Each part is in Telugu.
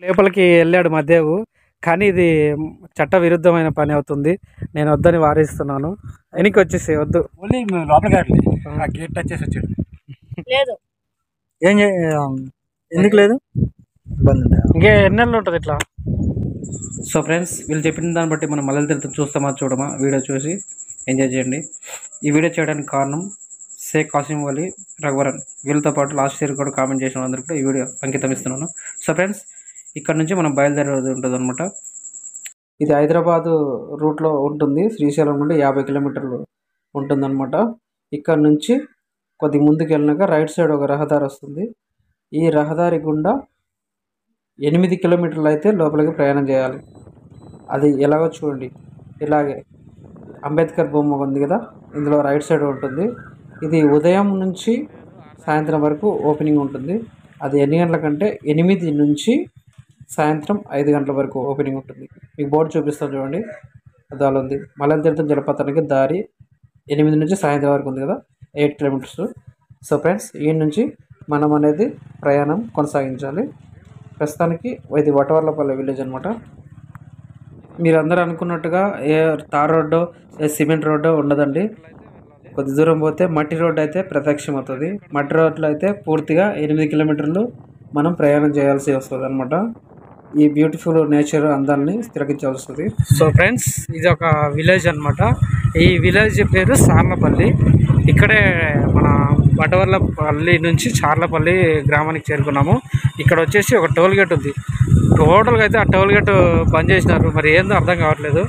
లోపలికి వెళ్ళాడు మధ్యవు కానీ ఇది చట్ట విరుద్ధమైన పని అవుతుంది నేను వద్దని వారిస్తున్నాను వెనక్కి వచ్చేసి వద్దు ఓన్లీ లోపలికి రావట్లేదు ఆ గేట్ టచ్ చేసి వచ్చాడు లేదు ఏం చే ఎందుకు లేదు ఇబ్బంది ఉందా ఇంకే ఎన్నెళ్ళు ఉంటుంది ఇట్లా సో ఫ్రెండ్స్ వీళ్ళు చెప్పిన దాన్ని బట్టి మనం మల్లెల తీర్థం చూస్తామా చూడమా వీడియో చూసి ఎంజాయ్ చేయండి ఈ వీడియో చేయడానికి కారణం షేక్ కాసిం వలి రఘువరన్ వీళ్ళతో పాటు లాస్ట్ ఇయర్ కూడా కామెంట్ చేసిన వాళ్ళందరికీ కూడా ఈ వీడియో అంకితం ఇస్తున్నాను సో ఫ్రెండ్స్ ఇక్కడ నుంచి మనం బయలుదేరేది ఉంటుంది అనమాట ఇది హైదరాబాద్ రూట్లో ఉంటుంది శ్రీశైలం నుండి యాభై కిలోమీటర్లు ఉంటుందన్నమాట ఇక్కడ నుంచి కొద్ది ముందుకు వెళ్ళినాక రైట్ సైడ్ ఒక రహదారి వస్తుంది ఈ రహదారి గుండా ఎనిమిది కిలోమీటర్లు అయితే లోపలికి ప్రయాణం చేయాలి అది ఎలాగో చూడండి ఇలాగే అంబేద్కర్ బొమ్మ ఉంది కదా ఇందులో రైట్ సైడ్ ఉంటుంది ఇది ఉదయం నుంచి సాయంత్రం వరకు ఓపెనింగ్ ఉంటుంది అది ఎన్ని గంటల కంటే ఎనిమిది నుంచి సాయంత్రం ఐదు గంటల వరకు ఓపెనింగ్ ఉంటుంది మీకు బోర్డు చూపిస్తాను చూడండి అది అలా ఉంది మలయ తీర్థం జలపాతానికి దారి ఎనిమిది నుంచి సాయంత్రం వరకు ఉంది కదా ఎయిట్ కిలోమీటర్స్ సో ఫ్రెండ్స్ ఈ నుంచి మనం అనేది ప్రయాణం కొనసాగించాలి ప్రస్తుతానికి ఇది వటవర్లపల్లి విలేజ్ అనమాట మీరు అందరూ అనుకున్నట్టుగా ఏ తార్ రోడ్డు ఏ సిమెంట్ రోడ్డు ఉండదండి కొద్ది దూరం పోతే మట్టి రోడ్డు అయితే ప్రత్యక్షం అవుతుంది మట్టి రోడ్లో అయితే పూర్తిగా ఎనిమిది కిలోమీటర్లు మనం ప్రయాణం చేయాల్సి వస్తుంది అనమాట ఈ బ్యూటిఫుల్ నేచర్ అందాన్ని స్థిరగించాల్సి వస్తుంది సో ఫ్రెండ్స్ ఇది ఒక విలేజ్ అనమాట ఈ విలేజ్ పేరు సార్లపల్లి ఇక్కడే మన వటవర్లపల్లి నుంచి చార్లపల్లి గ్రామానికి చేరుకున్నాము ఇక్కడ వచ్చేసి ఒక టోల్ గేట్ ఉంది టోటల్గా అయితే ఆ టోల్ గేట్ బంద్ చేసినారు మరి ఏందో అర్థం కావట్లేదు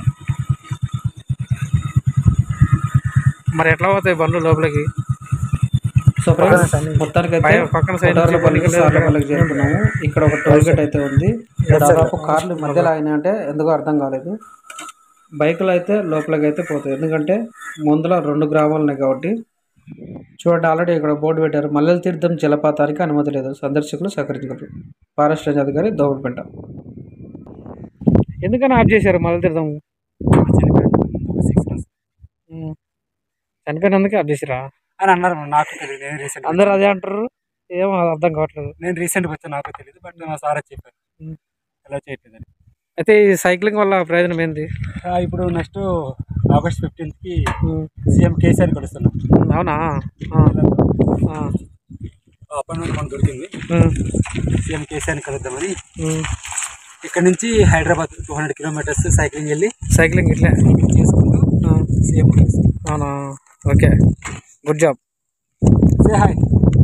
మరి ఎట్లా పోతాయి బండ్లు లోపలికి సో ఫ్రెండ్స్ మొత్తానికి అయితే పక్కన సైడ్ సార్లపల్లికి చేరుకున్నాము ఇక్కడ ఒక టోల్ గేట్ అయితే ఉంది దాదాపు కార్లు మధ్యలో అయినాయంటే ఎందుకో అర్థం కాలేదు బైకులు అయితే లోపలికి అయితే పోతాయి ఎందుకంటే ముందులో రెండు గ్రామాలు ఉన్నాయి కాబట్టి చూడండి ఆల్రెడీ ఇక్కడ బోర్డు పెట్టారు మల్లెల తీర్థం జలపాతానికి అనుమతి లేదు సందర్శకులు సహకరించగలరు ఫారెస్ట్ రేంజ్ అధికారి దోమలపెంట ఎందుకని ఆఫ్ చేశారు మల్లెల తీర్థం సిక్స్ మంత్స్ ఉమ్. చనిపోయినందుకే ఆఫ్ చేసిరా అని అన్నారు నాకు తెలియదు నేను రీసెంట్ అందరు అదే అంటారు ఏమో అర్థం కావట్లేదు నేను రీసెంట్గా వచ్చాను నాకు తెలియదు బట్ నా సార్ చెప్పారు ఉమ్. ఎలా చేయట్లేదని అయితే ఈ సైక్లింగ్ వల్ల ప్రయోజనం ఏంది ఆ, ఇప్పుడు నెక్స్ట్ ఆగస్ట్ ఫిఫ్టీన్త్కి సీఎం కేసీఆర్ కలుస్తున్నాం అవునా ఆ, ఆ, అపాయింట్మెంట్ మనకు దొరికింది ఉమ్, సీఎం కేసీఆర్ని కలుద్దామని ఉమ్. ఇక్కడ నుంచి Hyderabad two hundred kilometres cycling వెళ్ళి సైక్లింగ్ ఇట్లే చేసుకుంటూ ఆ, సీఎం అవునా okay good job say hi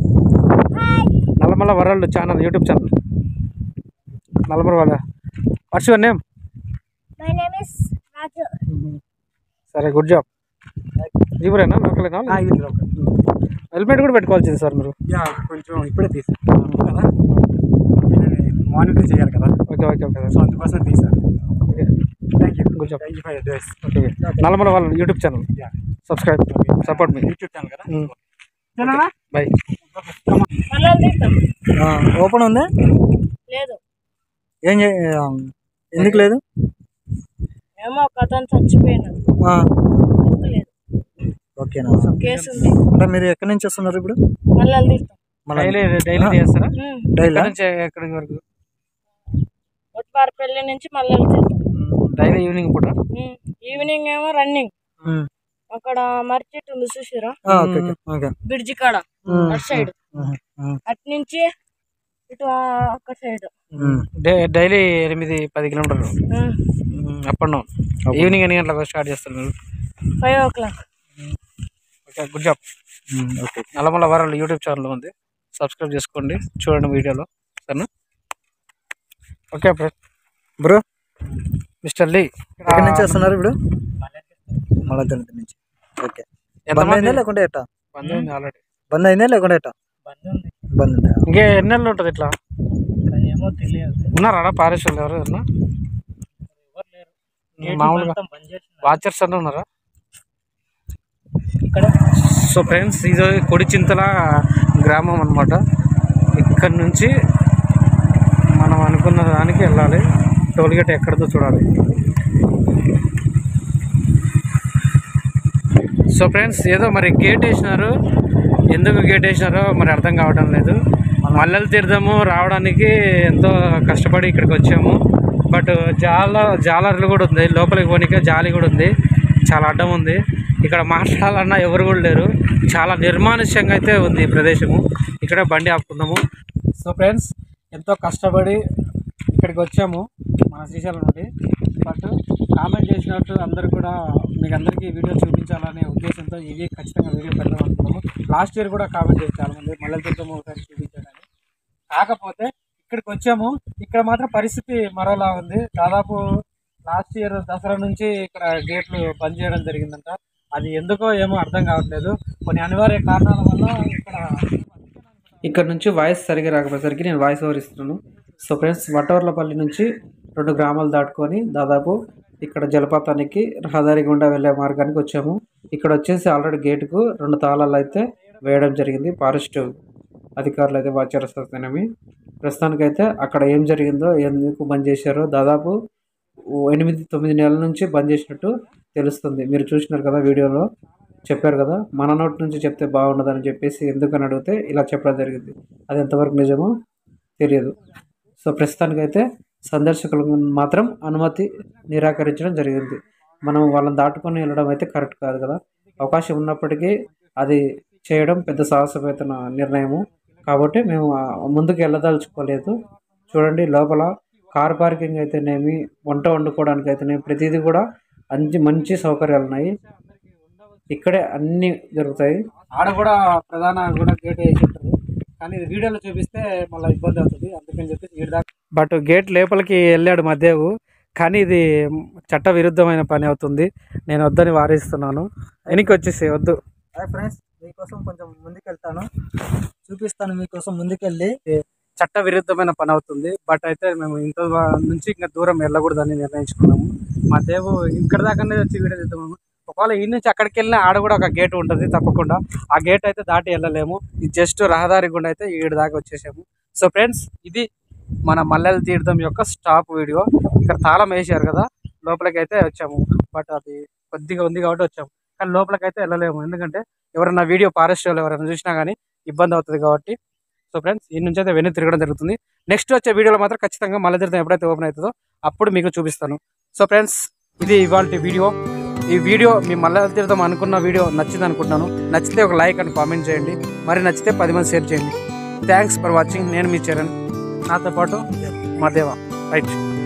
Nallamalla world channel YouTube channel Nallamalla వాళ్ళ what's your name my name is Raju సరే గుడ్ జాబ్ జీబురేనా లోకలేనా హెల్మెట్ కూడా పెట్టుకోవాల్సింది సార్ మీరు యా కొంచెం ఇప్పుడే తీసాను కదా మానిటర్ చేయాలి కదా ఓకే ఓకే ఓకే సో అందుకోసం తీసాను okay thank you Good job. Thank you for advice okay Nallamalla వాళ్ళ YouTube channel yeah subscribe support మీ యూట్యూబ్ ఛానల్ కదా Mm. సరేనా బై మల్లెల తీర్థం ఓపెన్ ఉందా లేదు ఏం చే ఎందుకు లేదు ఏమో ఒక అతను చచ్చిపోయినాడు ఆ, లేదు ఓకేనా కేసు ఉంది అంటే మీరు ఎక్కడి నుంచి వస్తున్నారు ఇప్పుడు మల్లెల తీర్థం మన డైలీ డైలీ చేస్తారా ఉమ్. డైలా ఎక్కడి నుంచి ఎక్కడి వరకు ఒట్టివారిపల్లి నుంచి మల్లెల తీర్థం డైలీ ఈవినింగ్ పూట ఉమ్. ఈవినింగ్ ఏమో రన్నింగ్ ఉమ్. అక్కడ మర్చెట్టు ఉంది చూసిరా ఆ, ఓకే ఓకే ఓకే బ్రిడ్జి కాడ ఉమ్. అటు సైడ్ ఉమ్, ఉమ్, అటు నుంచి ఇటు ఆ అక్క సైడ్ ఉమ్. డే- డైలీ ఎనిమిది పది కిలోమీటర్లు అప్ అండ్ డౌన్ ఈవినింగ్ ఎన్ని గంటలకు స్టార్ట్ చేస్తారు మీరు five o'clock okay good job ఉమ్, okay Nallamalla world YouTube channel ఉంది సబ్స్క్రైబ్ చేసుకోండి చూడండి వీడియోలో సరేనా ఓకే బ్రో మిస్టర్ లీ ఎక్కడి నుంచి వస్తున్నారు ఇప్పుడు మళ్ళీ దళిత నుంచి ఓకే బంద్ ఎంతమంది అయిందా లేకుంటే ఎట్టా బంద్ అయింది ఆల్రెడీ బంద్ అయిందా లేకుంటే ఎట్టా బంద్ ఉందా ఇంకే ఎన్ని నెలలు ఉంటుంది ఇట్లా ఏమో తెలియదు ఉన్నారా పారిస్ వాళ్ళు ఎవరు ఎవరన్నా? మామూలుగా వాచర్స్ అన్న ఉన్నారా సో ఫ్రెండ్స్ ఇది కొడిచింతల గ్రామం అన్నమాట ఇక్కడ నుంచి మనం అనుకున్న దానికి వెళ్ళాలి టోల్గేట్ ఎక్కడిదో చూడాలి సో ఫ్రెండ్స్ ఏదో మరి గేట్ వేసినారు ఎందుకు గేట్ వేసినారో మరి అర్థం కావడం లేదు మల్లెల తీర్థము రావడానికి ఎంతో కష్టపడి ఇక్కడికి వచ్చాము బట్ జాల జాలర్లు కూడా ఉంది లోపలికి పోనీకే జాలి కూడా ఉంది చాలా అడ్డం ఉంది ఇక్కడ మాట్లాడాలన్నా ఎవరు కూడా లేరు చాలా నిర్మానుష్యంగా అయితే ఉంది ఈ ప్రదేశము ఇక్కడ బండి ఆపుకుందాము సో ఫ్రెండ్స్ ఎంతో కష్టపడి ఇక్కడికి వచ్చాము మన శ్రీశైలం నుండి బట్ కామెంట్ చేసినట్టు అందరు కూడా మీకు అందరికీ ఈ వీడియో చూపించాలనే ఉద్దేశంతో ఇవి ఖచ్చితంగా వీడియో పెడదాం అనుకున్నాము లాస్ట్ ఇయర్ కూడా కామెంట్ చేసి చాలా మంది మళ్ళీ తీర్థం ఒకసారి చూపించాలని కాకపోతే ఇక్కడికి వచ్చాము ఇక్కడ మాత్రం పరిస్థితి మరోలా ఉంది దాదాపు లాస్ట్ ఇయర్ దసరా నుంచి ఇక్కడ గేట్లు బంద్ చేయడం జరిగిందంట అది ఎందుకో ఏమో అర్థం కావట్లేదు కొన్ని అనివార్య కారణాల వల్ల ఇక్కడ ఇక్కడ నుంచి వాయిస్ సరిగా రాకపోయేసరికి నేను వాయిస్ ఓవర్ ఇస్తున్నాను సో ఫ్రెండ్స్ వటవర్లపల్లి నుంచి రెండు గ్రామాలు దాటుకొని దాదాపు ఇక్కడ జలపాతానికి రహదారి గుండా వెళ్ళే మార్గానికి వచ్చాము ఇక్కడ వచ్చేసి ఆల్రెడీ గేటుకు రెండు తాళాలు అయితే వేయడం జరిగింది ఫారెస్ట్ అధికారులు అయితే వాచరిస్తున్నామి ప్రస్తుతానికైతే అక్కడ ఏం జరిగిందో ఎందుకు బంద్ చేశారో దాదాపు ఎనిమిది తొమ్మిది నెలల నుంచి బంద్ చేసినట్టు తెలుస్తుంది మీరు చూసినారు కదా వీడియోలో చెప్పారు కదా మన నోటి నుంచి చెప్తే బాగుండదని చెప్పేసి ఎందుకని అడిగితే ఇలా చెప్పడం జరిగింది అది ఎంతవరకు నిజమో తెలియదు సో ప్రస్తుతానికైతే సందర్శకులకు మాత్రం అనుమతి నిరాకరించడం జరిగింది మనం వాళ్ళని దాటుకొని వెళ్ళడం అయితే కరెక్ట్ కాదు కదా అవకాశం ఉన్నప్పటికీ అది చేయడం పెద్ద సాహసమైన నిర్ణయము కాబట్టి మేము ఆ ముందుకు వెళ్ళదలుచుకోలేదు చూడండి లోపల కార్ పార్కింగ్ అయితేనేమి వంట వండుకోవడానికి అయితేనేమి ప్రతిదీ కూడా మంచి మంచి సౌకర్యాలు ఉన్నాయి ఇక్కడే అన్నీ జరుగుతాయి ఆడ కూడా ప్రధాన కూడా గేట్ వేసి ఉంటారు కానీ ఇది వీడియోలో చూపిస్తే మళ్ళీ ఇబ్బంది అవుతుంది అందుకని చెప్పేసి ఈడ దాకా బట్ గేట్ లోపలికి వెళ్ళాడు మధ్యవు కానీ ఇది చట్ట విరుద్ధమైన పని అవుతుంది నేను వద్దని వారిస్తున్నాను వెనక్కి వచ్చేసి వద్దు హాయ్ ఫ్రెండ్స్ మీకోసం కొంచెం ముందుకెళ్తాను చూపిస్తాను మీకోసం ముందుకెళ్ళి చట్ట విరుద్ధమైన పని అవుతుంది బట్ అయితే మేము ఇంత వా- నుంచి ఇంకా దూరం వెళ్ళకూడదని నిర్ణయించుకున్నాము మా దేవు ఇక్కడ దాకానే వచ్చి వీడియో తీద్దాము ఒకవేళ ఈ నుంచి అక్కడికి వెళ్ళినా ఆడ కూడా ఒక గేట్ ఉంటుంది తప్పకుండా ఆ గేట్ అయితే దాటి వెళ్ళలేము ఇది జస్ట్ రహదారి గుండా అయితే ఈడ దాకా వచ్చేసాము సో ఫ్రెండ్స్ ఇది మన మల్లెల తీర్థం యొక్క స్టాప్ వీడియో ఇక్కడ తాళం వేసారు కదా లోపలికి అయితే వచ్చాము బట్ అది కొద్దిగా ఉంది కాబట్టి వచ్చాము కానీ లోపలికి అయితే వెళ్ళలేము ఎందుకంటే ఎవరైనా వీడియో ఫారెస్ట్ వాళ్ళు ఎవరైనా చూసినా కానీ ఇబ్బంది అవుతుంది కాబట్టి సో ఫ్రెండ్స్ ఈ నుంచి అయితే వెన్ను తిరగడం జరుగుతుంది నెక్స్ట్ వచ్చే వీడియోలో మాత్రం ఖచ్చితంగా మల్లె తీర్థం ఎప్పుడైతే ఓపెన్ అవుతుందో అప్పుడు మీకు చూపిస్తాను సో ఫ్రెండ్స్ ఇది ఇవాళ వీడియో ఈ వీడియో మీ మల్లె తీర్థం అనుకున్న వీడియో నచ్చింది అనుకుంటున్నాను నచ్చితే ఒక లైక్ అని కామెంట్ చేయండి మరి నచ్చితే పది మంది షేర్ చేయండి థ్యాంక్స్ ఫర్ వాచింగ్ నేను మీ చరణ్ నాతో పాటు మా దేవ రైట్